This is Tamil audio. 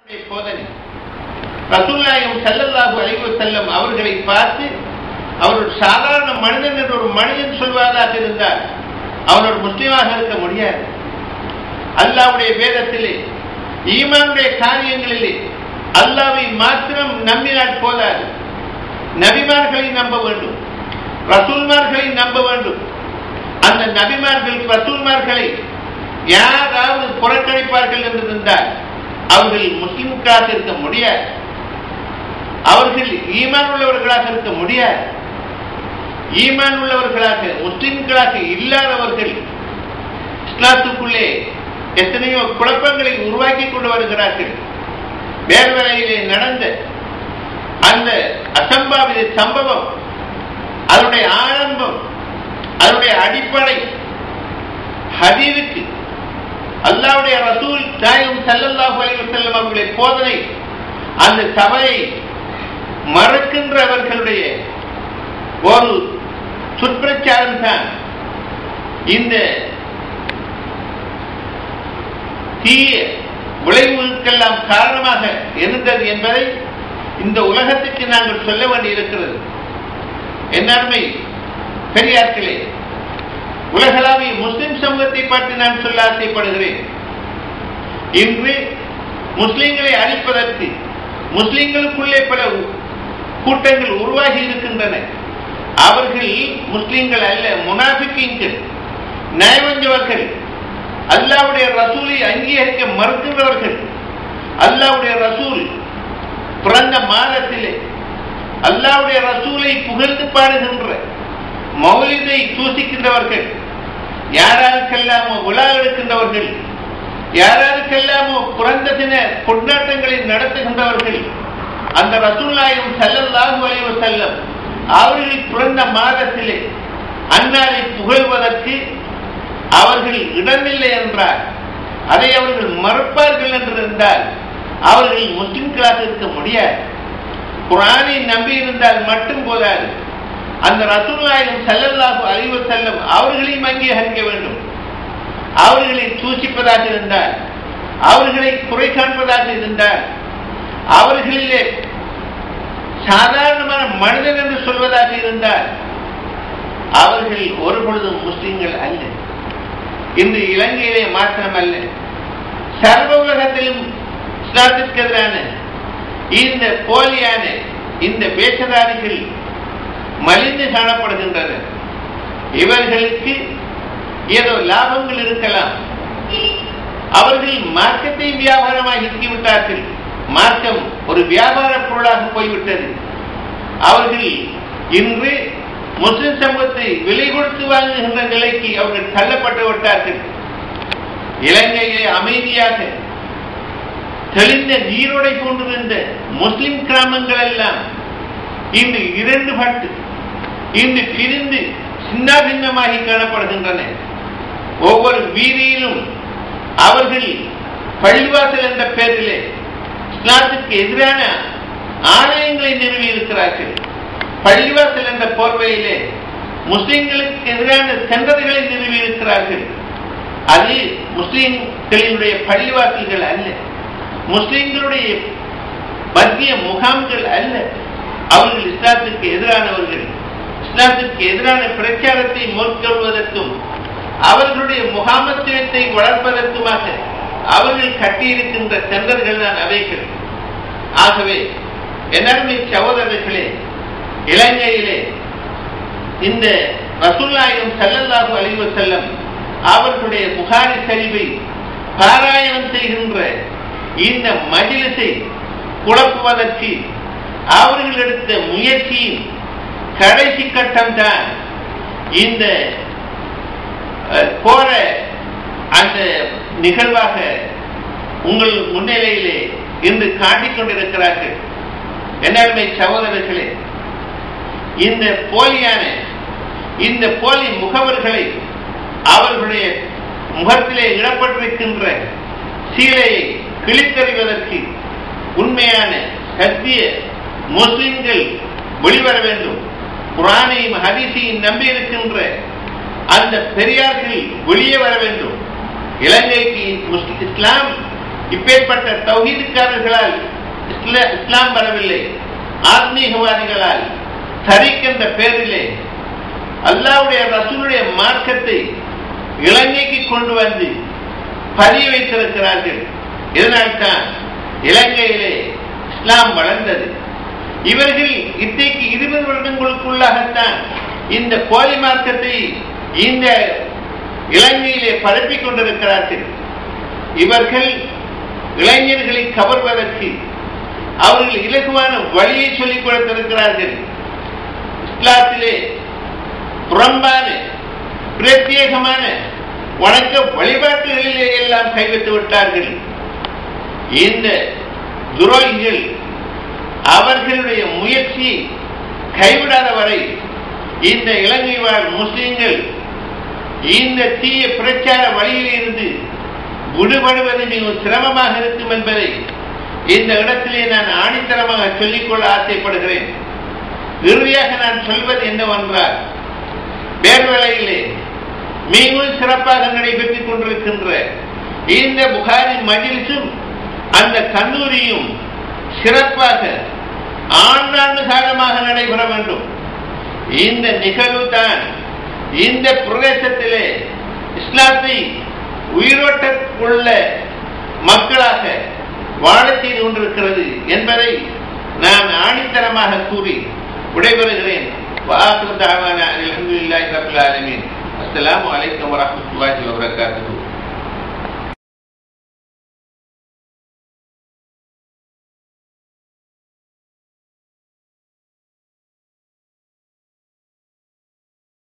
போதனை ரசூல்லாயும் செல்லல்லாஹு அலைவு செல்லம் அவர்களை பார்த்து அவர் ஒரு சாதாரண மனிதன் என்று ஒரு மனிதன் சொல்வதாக இருந்தால் அவர் ஒரு முஸ்லீமாக இருக்க முடியாது அல்லாவுடைய வேதத்திலே ஈமானுடைய காரியங்களிலே அல்லாவை மாத்திரம் நம்பினால் போதாது நபிமார்களை நம்ப வேண்டும் ரசூல்மார்களை நம்ப வேண்டும் அந்த நபிமார்கள் ரசூல்மார்களை யாராவது புறக்கணிப்பார்கள் என்று இருந்தால் அவர்கள் முஸ்லிம்களாக இருக்க முடியாது அவர்கள் ஈமான் உள்ளவர்களாக இருக்க முடியாது ஈமான் உள்ளவர்களாக முஸ்லிம்களாக இல்லாதவர்கள் இஸ்லாத்துக்குள்ளே எத்தனையோ குழப்பங்களை உருவாக்கி கொண்டு வருகிறார்கள் வேர்வரையிலே நடந்த அந்த அசம்பாவித சம்பவம் அதனுடைய ஆரம்பம் அதனுடைய அடிப்படை ஹதீருக்கு அல்லாவுடைய ரசூல் தாயும் சல்லல்லாஹு அலைஹி வஸல்லம் அவர்களுடைய போதனை அந்த சபையை மறக்கின்றவர்களுடைய ஒரு சுற்பிரச்சாரம் தான் இந்த தீய விளைவுகளுக்கெல்லாம் காரணமாக இருந்தது என்பதை இந்த உலகத்துக்கு நாங்கள் சொல்ல வேண்டியிருக்கிறது என்னன்மை பெரியார்களே உலகளாவிய முஸ்லிம் சமூகத்தை பார்த்து நான் சொல்ல ஆசைப்படுகிறேன் இன்று முஸ்லிம்களை அழிப்பதற்கு முஸ்லிம்களுக்குள்ளே பல கூட்டங்கள் உருவாகி இருக்கின்றன அவர்கள் முஸ்லிம்கள் அல்ல முனாபிக்கீங்கள் நயவஞ்சவர்கள் அல்லாவுடைய ரசூலை அங்கீகரிக்க மறுக்கின்றவர்கள் அல்லாவுடைய ரசூல் பிறந்த மாதத்திலே அல்லாவுடைய ரசூலை புகழ்ந்து பாடுகின்ற மௌலிதை தூசிக்கின்றவர்கள் யாராருக்கெல்லாமோ விழா எடுக்கின்றவர்கள் யாராருக்கெல்லாமோ பிறந்த தின கொண்டாட்டங்களை நடத்துகின்றவர்கள் அந்த ரசூல்லாயும் செல்லல்லாஹு அலைவ செல்லம் அவர்கள் பிறந்த மாதத்திலே அன்னாரை புகழ்வதற்கு அவர்கள் இடமில்லை என்றால் அதை அவர்கள் மறுப்பார்கள் என்று இருந்தால் அவர்கள் முஸ்லிம்களாக இருக்க முடியாது குரானை நம்பி இருந்தால் மட்டும் போதாது அந்த ரசூல்லாயும் செல்லல்லாஹு அழிவு செல்லும் அவர்களையும் அங்கீகரிக்க வேண்டும் அவர்களை சூசிப்பதாக இருந்தால் அவர்களை குறை காண்பதாக இருந்தால் அவர்களிலே சாதாரணமான மனிதன் என்று சொல்வதாக இருந்தால் அவர்கள் ஒரு பொழுதும் முஸ்லிம்கள் அல்ல இன்று இலங்கையிலே மாத்திரமல்ல சர்வ உலகத்திலும் இஸ்லாத்திற்கு எதிரான இந்த போலியான இந்த பேச்சதாரிகள் மலிந்து காணப்படுகின்றனர் இவர்களுக்கு ஏதோ லாபங்கள் இருக்கலாம் அவர்கள் மார்க்கத்தை வியாபாரமாக விட்டார்கள் மார்க்கம் ஒரு வியாபார பொருளாக போய்விட்டது அவர்கள் இன்று முஸ்லிம் சமூகத்தை விலை கொடுத்து வாங்குகின்ற நிலைக்கு அவர்கள் தள்ளப்பட்டு விட்டார்கள் இலங்கையிலே அமைதியாக தெளிந்த நீரோடை கொண்டிருந்த முஸ்லிம் கிராமங்கள் எல்லாம் இன்று இரண்டு பட்டு இன்று பிரிந்து சின்ன பின்னமாகி காணப்படுகின்றன ஒவ்வொரு வீதியிலும் அவர்கள் பள்ளிவாசல் என்ற பெயரிலே இஸ்லாத்துக்கு எதிரான ஆலயங்களை நிறுவி இருக்கிறார்கள் பள்ளிவாசல் என்ற போர்வையிலே முஸ்லிம்களுக்கு எதிரான சென்றதுகளை நிறுவி இருக்கிறார்கள் அது முஸ்லிம்களினுடைய பள்ளிவாசல்கள் அல்ல முஸ்லிம்களுடைய மத்திய முகாம்கள் அல்ல அவர்கள் இஸ்லாத்துக்கு எதிரானவர்கள் இஸ்லாத்திற்கு எதிரான பிரச்சாரத்தை மேற்கொள்வதற்கும் அவர்களுடைய முகாமத்துவத்தை வளர்ப்பதற்குமாக அவர்கள் கட்டியிருக்கின்ற சென்றர்கள் தான் அவைகள் ஆகவே எனர்மை சகோதரர்களே இலங்கையிலே இந்த ரசுல்லாயும் செல்லல்லாஹு அழிவு செல்லம் அவர்களுடைய புகாரி சரிவை பாராயணம் செய்கின்ற இந்த மஜிலிசை குழப்புவதற்கு அவர்கள் எடுத்த முயற்சியின் கடைசி கட்டம் தான் இந்த போற அந்த நிகழ்வாக உங்கள் முன்னிலையிலே இன்று காட்டிக் கொண்டிருக்கிறார்கள் என்னருமை சகோதரர்களே இந்த போலியான இந்த போலி முகவர்களை அவர்களுடைய முகத்திலே இடப்பட்டிருக்கின்ற சீலையை கிழித்தறிவதற்கு உண்மையான சத்திய முஸ்லிம்கள் வெளிவர வேண்டும் குரானையும் ஹதீசையும் நம்பி இருக்கின்ற அந்த பெரியார்கள் வெளியே வர வேண்டும் இலங்கைக்கு இஸ்லாம் இப்பேற்பட்ட தௌஹீதுக்காரர்களால் இஸ்லா- இஸ்லாம் வரவில்லை ஆத்மீகவாதிகளால் தரிக் என்ற பெயரிலே அல்லாவுடைய ரசூலுடைய மார்க்கத்தை இலங்கைக்கு கொண்டு வந்து பதிய வைத்திருக்கிறார்கள் இதனால்தான் இலங்கையிலே இஸ்லாம் வளர்ந்தது இவர்கள் இன்றைக்கு இருபது வருடங்களுக்குள்ளாகத்தான் இந்த போலி மார்க்கத்தை இந்த இலங்கையிலே பரப்பிக் கொண்டிருக்கிறார்கள் இவர்கள் இளைஞர்களை கவர்வதற்கு அவர்கள் இலகுவான வழியை சொல்லிக் கொடுத்திருக்கிறார்கள் இஸ்லாத்திலே புறம்பான பிரத்யேகமான வணக்க வழிபாட்டுகளிலே எல்லாம் கைவிட்டு விட்டார்கள் இந்த துரோகிகள் அவர்களுடைய முயற்சி கைவிடாத வரை இந்த இலங்கை வாழ் முஸ்லிம்கள் இந்த தீய பிரச்சார வழியில் இருந்து விடுபடுவது மிகவும் சிரமமாக இருக்கும் என்பதை இந்த இடத்திலே நான் ஆணித்தரமாக சொல்லிக்கொள்ள ஆசைப்படுகிறேன் இறுதியாக நான் சொல்வது என்னவென்றால் வேர்வேளையிலே மிகவும் சிறப்பாக நடைபெற்றுக் கொண்டிருக்கின்ற இந்த புகாரி மஜிலிசும் அந்த கல்லூரியும் சிறப்பாக ஆண்டாண்டு காலமாக நடைபெற வேண்டும் இந்த நிகழ்வு தான் இந்த பிரதேசத்திலே இஸ்லாத்தை உயிரோட்ட உள்ள மக்களாக வாழச் செய்து கொண்டிருக்கிறது என்பதை நான் ஆணித்தரமாக கூறி விடைபெறுகிறேன் வாக்கு தாவான அலமதுல்லாஹி ரபில் ஆலமீன் அஸ்ஸலாமு அலைக்கும் வரஹ்மத்துல்லாஹி வபரகாத்துஹு